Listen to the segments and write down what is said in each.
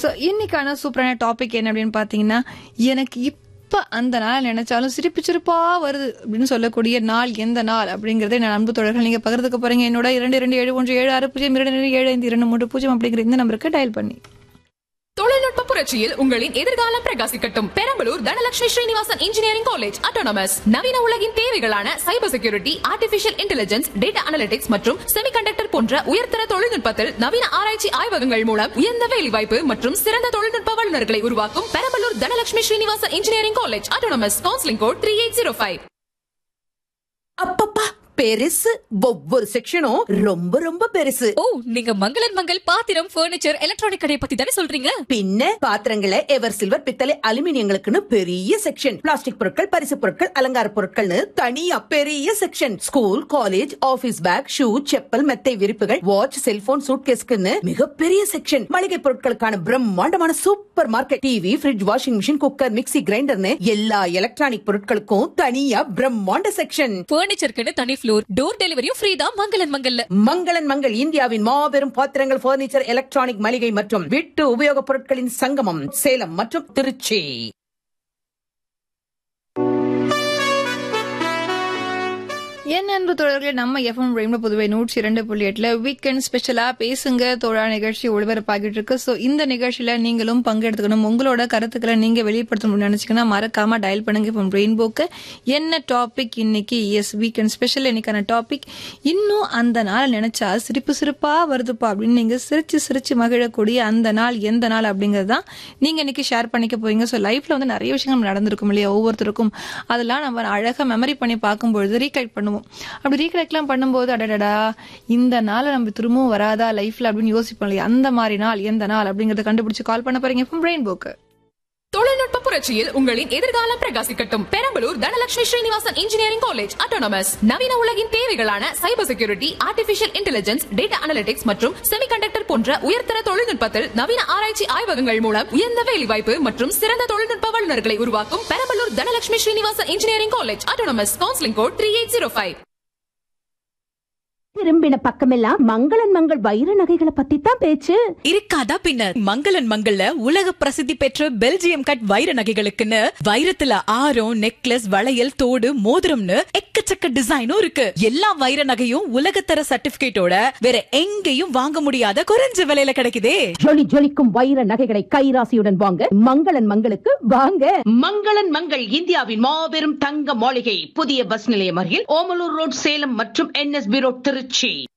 So இன்னைக்கான சூப்பரான topic என்ன அப்படின்னு பார்த்தீங்கன்னா எனக்கு இப்ப அந்த நாள் நினைச்சாலும் சிரிப்பு சிரிப்பா வருது அப்படின்னு சொல்லக்கூடிய நாள் எந்த நாள் அப்படிங்கறதை நான் அன்பு தொடர்கள் நீங்க பகிர்ந்துக்க போறீங்க என்னோட இரண்டு இரண்டு ஏழு ஒன்று ஏழு ஆறு பூஜ்ஜியம் இரண்டு இரண்டு ஏழு ஐந்து இரண்டு மூன்று பூஜ்ஜியம் அப்படிங்கிற இந்த நம்பருக்கு டயல் பண்ணி தொழில்நுட்ப புரட்சியில் உங்களின் எதிர்காலம் பிரகாசிக்கட்டும் Perambalur Dhanalakshmi Srinivasan engineering college autonomous நவீன உலகின் தேவைகளான cyber security artificial intelligence data analytics மற்றும் செமிகண்டக்டர் போன்ற உயர்தர தொழில்நுட்பத்தில் நவீன ஆராய்ச்சி ஆய்வகங்கள் மூலம் உயர்ந்த வேலைவாய்ப்பு மற்றும் சிறந்த தொழில்நுட்ப வல்லுநர்களை உருவாக்கும் Perambalur Dhanalakshmi Srinivasan engineering college autonomous counselling code three eight zero five அப்பப்பா பெருசு ஒவ்வொரு செக்ஷனும் ரொம்ப ரொம்ப பெருசு ஓ நீங்க மங்களன் மங்கள் பாத்திரம் பர்னிச்சர் எலக்ட்ரானிக் கடையை பத்தி தானே சொல்றீங்க பின்ன பாத்திரங்களை எவர் சில்வர் பித்தளை அலுமினியங்களுக்குன்னு பெரிய செக்ஷன் பிளாஸ்டிக் பொருட்கள் பரிசு பொருட்கள் அலங்கார பொருட்கள்னு தனியா பெரிய section school college office bag shoe chappal மெத்தை விரிப்புகள் வாட்ச் செல்போன் சூட்கேஸ்க்குன்னு மிகப்பெரிய செக்ஷன் மளிகை பொருட்களுக்கான பிரம்மாண்டமான supermarket TV fridge washing machine cooker mixie கிரைண்டர்னு எல்லா எலக்ட்ரானிக் பொருட்களுக்கும் தனியா பிரம்மாண்ட செக்ஷன் பர்னிச்சருக்குன்னு தனி ஃப்ளோர் டோர் டெலிவரியும் ஃப்ரீ தான் மங்களன் மங்கல்ல மங்களன் மங்கள் இந்தியாவின் மாபெரும் பாத்திரங்கள் பர்னிச்சர் எலக்ட்ரானிக் மளிகை மற்றும் வீட்டு உபயோகப் பொருட்களின் சங்கமம் சேலம் மற்றும் திருச்சி என் அன்பு தோழர்களே நம்ம எஃப்எம் ரெயின்போ புதுவை நூற்றி இரண்டு புள்ளி எட்டுல வீக்கெண்ட் ஸ்பெஷலா பேசுங்க தோழா நிகழ்ச்சி ஒளிபரப்பாகிட்டு இருக்கு ஸோ இந்த நிகழ்ச்சியில நீங்களும் பங்கெடுத்துக்கணும் உங்களோட கருத்துக்களை நீங்க வெளிப்படுத்தணும்னு நினைச்சீங்கன்னா மறக்காம டயல் பண்ணுங்க இப்போ ரெயின்போக்கு என்ன டாபிக் இன்னைக்கு எஸ் வீக்கெண்ட் ஸ்பெஷல் இன்னைக்கான டாபிக் இன்னும் அந்த நாள் நினைச்சா சிரிப்பு சிரிப்பா வருதுப்பா அப்படின்னு நீங்க சிரிச்சு சிரிச்சு மகிழக்கூடிய அந்த நாள் எந்த நாள் அப்படிங்கிறது தான் நீங்க இன்னைக்கு ஷேர் பண்ணிக்க போறீங்க ஸோ லைஃப்ல வந்து நிறைய விஷயங்கள் நடந்திருக்கும் இல்லையா ஒவ்வொருத்தருக்கும் அதெல்லாம் நம்ம அழகா மெமரி பண்ணி பார்க்கும்பொழுது ரீகலெக்ட் பண்ணுவோம் அப்படி ரீகலெக்ட்லாம் பண்ணும்போது அடடடா இந்த நாள் நம்ம திரும்பவும் வராதா லைஃப்ல அப்படின்னு யோசிப்போம் இல்லையா அந்த மாதிரி நாள் எந்த நாள் அப்படிங்கறத கண்டுபிடிச்சு கால் பண்ண போறீங்க ஃப்ரம் பிரெயின் புக் தொழில்நுட்ப புரட்சியில் உங்களின் எதிர்காலம் பிரகாசிக்கட்டும் Perambalur Dhanalakshmi Srinivasan engineering college autonomous நவீன உலகின் தேவைகளான cyber security artificial intelligence data analytics மற்றும் செமிகண்டக்டர் போன்ற உயர்தர தொழில்நுட்பத்தில் நவீன ஆராய்ச்சி ஆய்வகங்கள் மூலம் உயர்ந்த வேலைவாய்ப்பு மற்றும் சிறந்த தொழில்நுட்ப வல்லுநர்களை உருவாக்கும் Perambalur Dhanalakshmi Srinivasan engineering college autonomous counselling code three eight zero five திரும்பின பக்கமெல்லாம் மங்களன் மங்கள் வைர நகைகளை பத்தி தான் பேச்சு இருக்காதா பின்ன மங்களன் மங்கள்ல உலக பிரசித்தி பெற்ற பெல்ஜியம் கட் வைர நகைகளுக்குன்னு வைரத்துல ஆரம் நெக்லஸ் வளையல் தோடு மோதிரம்னு எக்கச்சக்க டிசைனும் இருக்கு எல்லா வைர நகையும் உலகத்தர சர்டிபிகேட்டோட வேற எங்கேயும் வாங்க முடியாத குறைஞ்ச விலையில கிடைக்குதே ஜொலி ஜொலிக்கும் வைர நகைகளை கைராசியுடன் வாங்க மங்களன் மங்களுக்கு வாங்க மங்களன் மங்கள் இந்தியாவின் மாபெரும் தங்க மாளிகை புதிய பஸ் நிலையம் அருகில் ஓமலூர் ரோட் சேலம் மற்றும் என்எஸ்பி ரோட் திருச்சி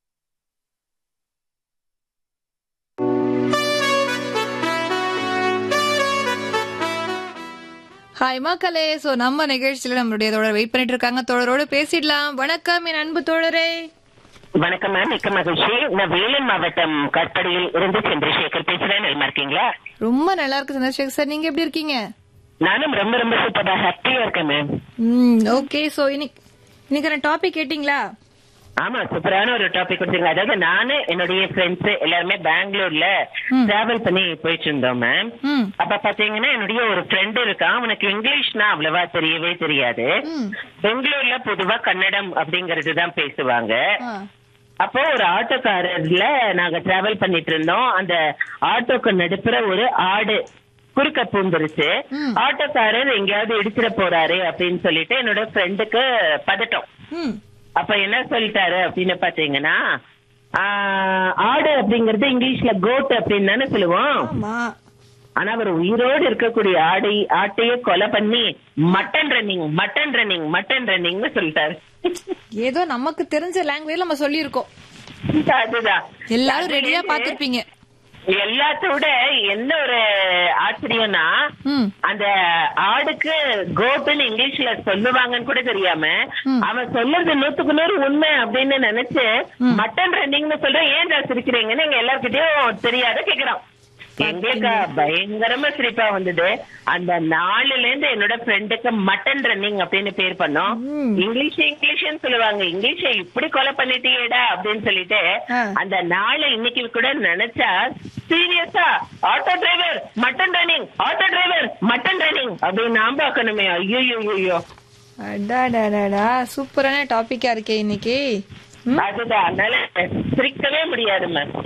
ஹாய் மக்களே சோ நம்ம நிகழ்ச்சியில நம்மளுடைய தோழர் வெயிட் பண்ணிட்டு இருக்காங்க தோழரோடு பேசிடலாம் வணக்கம் என் அன்பு தோழரே வணக்கம் மேம் மிக்க மகிழ்ச்சி நான் வேலூர் மாவட்டம் கற்படியில் இருந்து சந்திரசேகர் பேசுறேன் நல்லா இருக்கீங்களா ரொம்ப நல்லா இருக்கு சந்திரசேகர் சார் நீங்க எப்படி இருக்கீங்க நானும் ரொம்ப ரொம்ப சூப்பரா ஹாப்பியா இருக்கேன் மேம் ம் ஓகே சோ இன்னைக்கு இன்னைக்கான டாபிக் கேட்டிங்களா ஆமா சூப்பரான ஒரு டாபிக் கொடுத்தீங்க அதாவது நானு என்னுடைய ஃப்ரெண்ட்ஸ் எல்லாருமே பெங்களூர்ல டிராவல் பண்ணி போயிட்டு இருந்தோம் மேம் ம் அப்ப பாத்தீங்கன்னா என்னுடைய ஒரு ஃப்ரெண்ட் இருக்கான் அவனுக்கு இங்கிலீஷ்னா அவ்வளவா தெரியவே தெரியாது பெங்களூர்ல பொதுவா கன்னடம் அப்படிங்கறது தான் பேசுவாங்க ஆ. அப்போ ஒரு ஆட்டோக்காரர்ல நாங்க டிராவல் பண்ணிட்டு இருந்தோம் அந்த ஆட்டோக்கு நடுப்புற ஒரு ஆடு குறுக்க பூந்துருச்சு ஆட்டோக்காரர் எங்கேயாவது இடிச்சிட போறாரு அப்படின்னு சொல்லிட்டு என்னோட ஃப்ரெண்டுக்கு பதட்டம் ம் அப்ப என்ன சொல்லிட்டாரு அப்படின்னு பாத்தீங்கன்னா ஆஹ், ஆடு அப்படிங்கறது இங்கிலீஷ்ல கோட் அப்படின்னு தானே சொல்லுவோம் ஆமா ஆனா அவர் உயிரோடு இருக்கக்கூடிய ஆடை ஆட்டையே கொலை பண்ணி mutton running mutton running mutton ரன்னிங்னு சொல்லிட்டாரு ஏதோ நமக்கு தெரிஞ்ச லாங்குவேஜ் நம்ம சொல்லியிருக்கோம் அதுதான் எல்லாரும் ரெடியா பாத்திருப்பீங்க எல்லாத்தோட என்ன ஒரு ஆச்சரியம்னா ம் அந்த ஆடுக்கு கோட்டுன்னு இங்கிலீஷ்ல சொல்லுவாங்கன்னு கூட தெரியாம அவன் சொல்றது நூத்துக்கு நூறு உண்மை அப்படின்னு நினைச்சு மட்டன் ரன்னிங்னு சொல்றேன் ஏன் சிரிக்கிறீங்கன்னு எங்க எல்லார்கிட்டயும் தெரியாத கேக்குறான் எங்களுக்கு பயங்கரமா சிரிப்பா வந்தது அந்த நாலுல இருந்து என்னோட ஃப்ரெண்டுக்கு மட்டன் ரன்னிங் அப்படின்னு பேர் பண்ணோம் இங்கிலீஷ் இங்கிலீஷ்னு சொல்லுவாங்க இங்கிலீஷ இப்படி கொலை பண்ணிட்டியேடா அப்படின்னு சொல்லிட்டு ஆ. அந்த நாளை இன்னைக்கு கூட நினைச்சா சீரியஸா auto driver mutton running auto driver mutton running அப்படின்னு நான் பார்க்கணுமே ஐயோ ஐயோ அடாடாடாடா சூப்பரான டாபிக்கா இருக்கே இன்னைக்கு அதுதான் அதனால சிரிக்கவே முடியாது மேம்